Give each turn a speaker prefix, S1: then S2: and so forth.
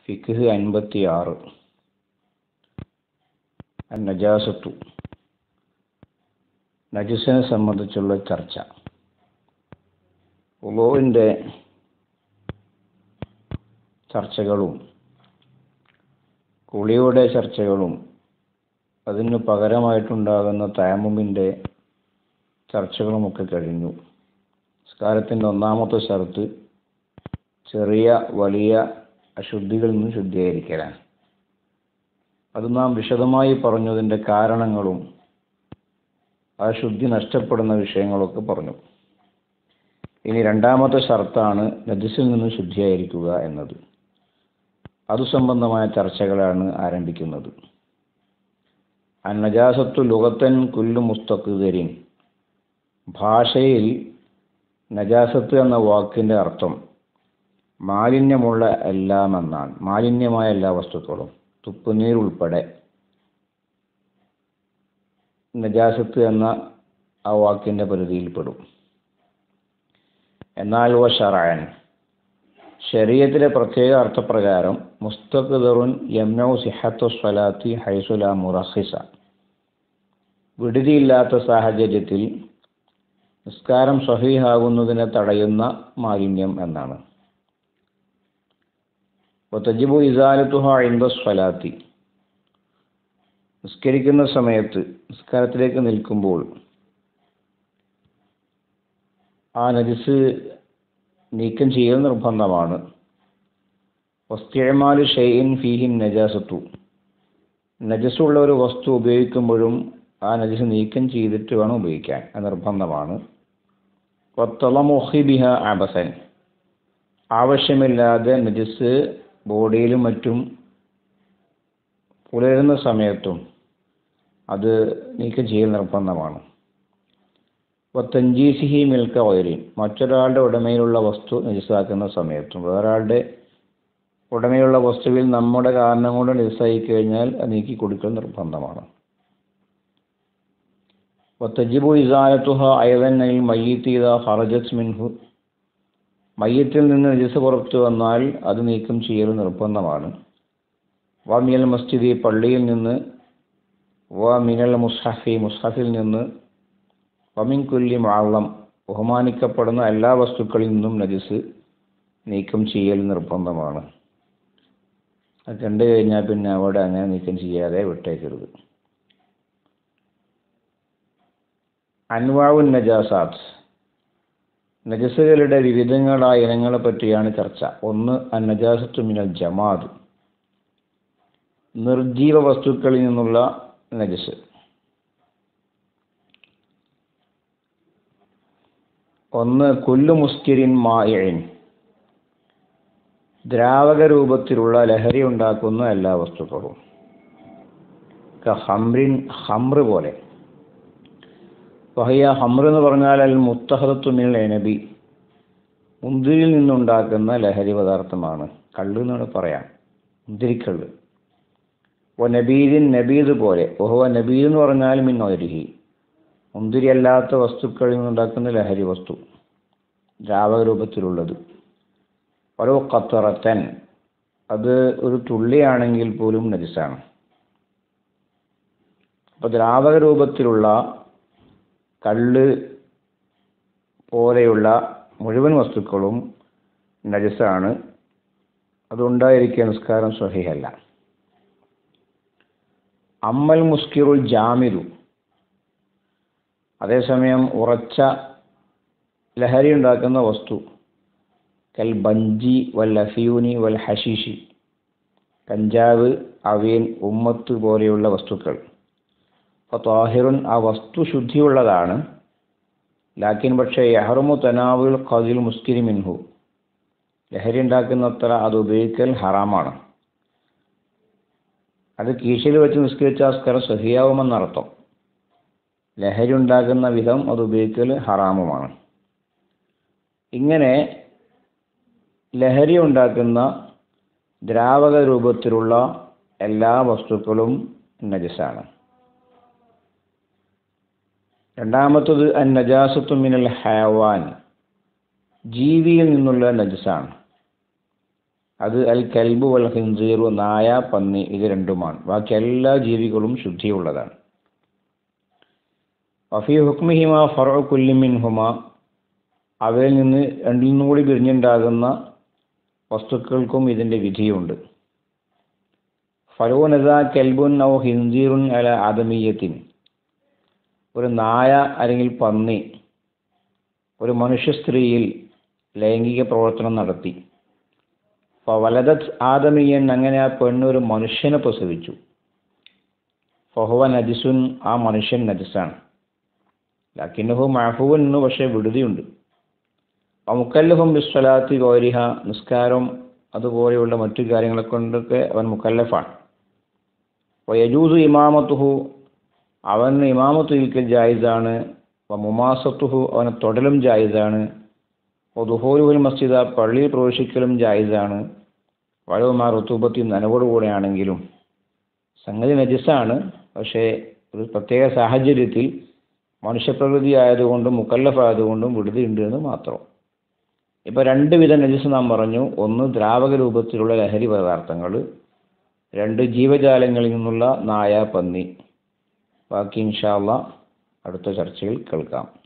S1: ഫിഖ് അൻപത്തി ആറ് നജാസത്തു നജസിനെ സംബന്ധിച്ചുള്ള ചർച്ച ഉലോവിൻ്റെ ചർച്ചകളും കുളിയുടെ ചർച്ചകളും അതിന് പകരമായിട്ടുണ്ടാകുന്ന തയമ്മുമിൻ്റെ ചർച്ചകളുമൊക്കെ കഴിഞ്ഞു നിസ്കാരത്തിൻ്റെ ഒന്നാമത്തെ ഷർത്ത് ചെറിയ വലിയ അശുദ്ധികളിൽ നിന്ന് ശുദ്ധീകരിക്കലാണ് അത് നാം വിശദമായി പറഞ്ഞതിൻ്റെ കാരണങ്ങളും ആ ശുദ്ധി നഷ്ടപ്പെടുന്ന വിഷയങ്ങളൊക്കെ പറഞ്ഞു ഇനി രണ്ടാമത്തെ ഷർത്താണ് നജസിൽ നിന്ന് ശുദ്ധിയായിരിക്കുക എന്നത് അതു സംബന്ധമായ ചർച്ചകളാണ് ആരംഭിക്കുന്നത് അന്നജാസത്തു ലുഗത്തൻ കുല്ലു മുസ്തഖിദരിൻ ഭാഷയിൽ നജാസത്ത് എന്ന വാക്കിൻ്റെ അർത്ഥം മാലിന്യമുള്ള എല്ലാം എന്നാണ് മാലിന്യമായ എല്ലാ വസ്തുക്കളും തുപ്പുനീർ ഉൾപ്പെടെ നജാസത്ത് എന്ന ആ വാക്കിൻ്റെ പരിധിയിൽപ്പെടും എന്നാൽ വ ഷറാൻ ശരീരത്തിലെ പ്രത്യേക അർത്ഥപ്രകാരം മുസ്തഖദറുൻ യംനൗ സിഹത്തു സ്വലാത്തി ഹൈസുല മുറഹിസ വിടുതിയില്ലാത്ത സാഹചര്യത്തിൽ നിസ്കാരം സഹീഹാകുന്നതിനെ തടയുന്ന മാലിന്യം എന്നാണ് തജിബു ഇസാലത്തുഹ ഇന്ദ സ്വലാത്തി നിസ്കരിക്കുന്ന സമയത്ത് നിസ്കാരത്തിലേക്ക് നിൽക്കുമ്പോൾ ആ നജിസ് നീക്കം ചെയ്യൽ നിർബന്ധമാണ് വസ്തിയമാല് ഷെയ്ൻ ഫീഹിൻ നജാസത്തു നജസ്സുള്ള ഒരു വസ്തു ഉപയോഗിക്കുമ്പോഴും ആ നജസ് നീക്കം ചെയ്തിട്ട് വേണം ഉപയോഗിക്കാൻ അത് നിർബന്ധമാണ് വത്തളമൊഹിബിഹ ആബസൻ ആവശ്യമില്ലാതെ നജസ് ബോഡിയിലും മറ്റും പുലരുന്ന സമയത്തും അത് നീക്കം ചെയ്യൽ നിർബന്ധമാണ് തഞ്ചീസിഹി മിൽക്ക വയലിൻ മറ്റൊരാളുടെ ഉടമയിലുള്ള വസ്തു നജിസാക്കുന്ന സമയത്തും വേറൊരാളുടെ ഉടമയുള്ള വസ്തുവിൽ നമ്മുടെ കാരണം കൊണ്ട് നജിസായി കഴിഞ്ഞാൽ അത് നീക്കി കൊടുക്കൽ നിർബന്ധമാണ് വത്തജിബു ഇസാലത്തുഹ അയതന്നയിൽ മയ്യത്തീത ഹറജത്ത് മിൻഹു മയ്യത്തിൽ നിന്ന് നജിസ് പുറത്തു വന്നാൽ അത് നീക്കം ചെയ്യൽ നിർബന്ധമാണ് വ മിനൽ മസ്ജിദി പള്ളിയിൽ നിന്ന് വ മിനൽ മുസ്ഹഫി മുസ്ഹഫിൽ നിന്ന് വമിൻ കുല്ലി മാളം ബഹുമാനിക്കപ്പെടുന്ന എല്ലാ വസ്തുക്കളിൽ നിന്നും നജിസ് നീക്കം ചെയ്യൽ നിർബന്ധമാണ് അത് കണ്ടു കഴിഞ്ഞാൽ പിന്നെ അവിടെ അങ്ങനെ നീക്കം ചെയ്യാതെ വിട്ടേക്കരുത് അൻവാവുൻ നജാസാത്ത് നജസുകളുടെ വിവിധങ്ങളായ ഇനങ്ങളെ പറ്റിയാണ് ചർച്ച ഒന്ന് അന്നജാസത്തു മിനൽ ജമാദ് നിർജീവ വസ്തുക്കളിൽ നിന്നുള്ള നജസ് ഒന്ന് കൊല്ലു മുസ്കിരിൻ മായൻ ദ്രാവക രൂപത്തിലുള്ള ലഹരി ഉണ്ടാക്കുന്ന എല്ലാ വസ്തുക്കളും ഹംറിൻ ഹംറ് പോലെ വഹയ്യ ഹംർ എന്ന് പറഞ്ഞാൽ അൽ മുത്തഹദത്തുമിൽ എനബി മുന്തിരിയിൽ നിന്നുണ്ടാക്കുന്ന ലഹരി പദാർത്ഥമാണ് കള്ള് എന്നാണ് പറയാം മുന്തിരിക്കള്ള് ഓ നബീദിൻ നബീദ് പോലെ ഓഹോ നബീദ് എന്ന് പറഞ്ഞാൽ മിൻ ഒരിഹി മുന്തിരി അല്ലാത്ത വസ്തുക്കളിൽ നിന്നുണ്ടാക്കുന്ന ലഹരി വസ്തു ദ്രാവക രൂപത്തിലുള്ളത് ഓരോ ഖത്തറത്തൻ അത് ഒരു തുള്ളിയാണെങ്കിൽ പോലും നജിസാണ് അപ്പോൾ ദ്രാവക രൂപത്തിലുള്ള കള്ള് പോലെയുള്ള മുഴുവൻ വസ്തുക്കളും നജസാണ് അതുണ്ടായിരിക്കുക നിസ്കാരം സ്വഹിഹല്ല അമ്മൽ മുസ്കിറുൽ ജാമിരു അതേസമയം ഉറച്ച ലഹരി ഉണ്ടാക്കുന്ന വസ്തു കൽ ബഞ്ചി വൽ അഫിയൂനി വൽ ഹഷീഷി കഞ്ചാവ് അവീൻ ഉമ്മത്ത് പോലെയുള്ള വസ്തുക്കൾ അപ്പോൾ താഹിറുൻ ആ വസ്തു ശുദ്ധിയുള്ളതാണ് ലാക്കിൻ പക്ഷേ യഹറുമു തനാവുൽ ഖദിൽ മുസ്കിരി മിൻഹു ലഹരി ഉണ്ടാക്കുന്നത്ര അത് ഉപയോഗിക്കൽ ഹറാമാണ് അത് കീശയിൽ വെച്ച് നിസ്കരിച്ച അസ്കരം സഹിയാവുമെന്നർത്ഥം ലഹരി ഉണ്ടാകുന്ന വിധം അത് ഉപയോഗിക്കൽ ഹറാമുമാണ് ഇങ്ങനെ ലഹരി ഉണ്ടാക്കുന്ന ദ്രാവക രൂപത്തിലുള്ള എല്ലാ വസ്തുക്കളും നജസാണ് രണ്ടാമത്തത് അൻ നജാസത്തു മിനൽ ഹയവാൻ ജീവിയിൽ നിന്നുള്ള നജസാണ് അത് അൽ കൽബു വൽ ഹിൻസീറു നായ പന്നി ഇത് രണ്ടുമാണ് ബാക്കി എല്ലാ ജീവികളും ശുദ്ധിയുള്ളതാണ് വഫി ഹുക്മിഹിമ ഫറു കുല്ലിമിൻഹുമ അവയിൽ നിന്ന് രണ്ടിൽ നിന്നും കൂടി പിരിഞ്ഞുണ്ടാകുന്ന വസ്തുക്കൾക്കും ഇതിൻ്റെ വിധിയുണ്ട് ഫലൂനത കെൽബുൻ ഔ ഹിൻസീറുൻ അല ആദമീയത്തിൻ ഒരു നായ അല്ലെങ്കിൽ പന്നി ഒരു മനുഷ്യ സ്ത്രീയിൽ ലൈംഗിക പ്രവർത്തനം നടത്തി വലതത് ആദമീയൻ അങ്ങനെ ആ പെണ്ണ് ഒരു മനുഷ്യനെ പ്രസവിച്ചു ഫഹുവ നജിസുൻ ആ മനുഷ്യൻ നജിസാണ് ലക്കിന്നഹു മഹഫുവൻ എന്ന് പക്ഷേ വിടുതിയുണ്ട് മുക്കല്ലഫും ബിസ്വലാത്തി ഗൗരിഹ നിസ്കാരം അതുപോലെയുള്ള മറ്റു കാര്യങ്ങളെ കൊണ്ടൊക്കെ അവൻ മുക്കല്ലഫാണ് വയജൂസു ഇമാമത്തുഹു അവന് ഇമാമത്ത് ഇരിക്കൽ ജായിസാണ് മുമാസത്തുഹു അവന് തൊടലും ജായിസാണ് ദുഹോലുൽ മസ്ജിദ പള്ളിയിൽ പ്രവേശിക്കലും ജായിസാണ് വഴവുമാർ ഋതുബത്തി നനവോടുകൂടെയാണെങ്കിലും സംഗതി നജിസാണ് പക്ഷേ ഒരു പ്രത്യേക സാഹചര്യത്തിൽ മനുഷ്യപ്രകൃതി ആയതുകൊണ്ടും മുക്കല്ലഫായതുകൊണ്ടും വിടുതിയുണ്ട് എന്ന് മാത്രം ഇപ്പോൾ രണ്ട് വിധം നജിസ് നാം പറഞ്ഞു ഒന്ന് ദ്രാവക രൂപത്തിലുള്ള ലഹരി പദാർത്ഥങ്ങൾ രണ്ട് ജീവജാലങ്ങളിൽ നിന്നുള്ള നായ പന്നി ബാക്കി ഇൻഷാല്ല അടുത്ത ചർച്ചയിൽ കേൾക്കാം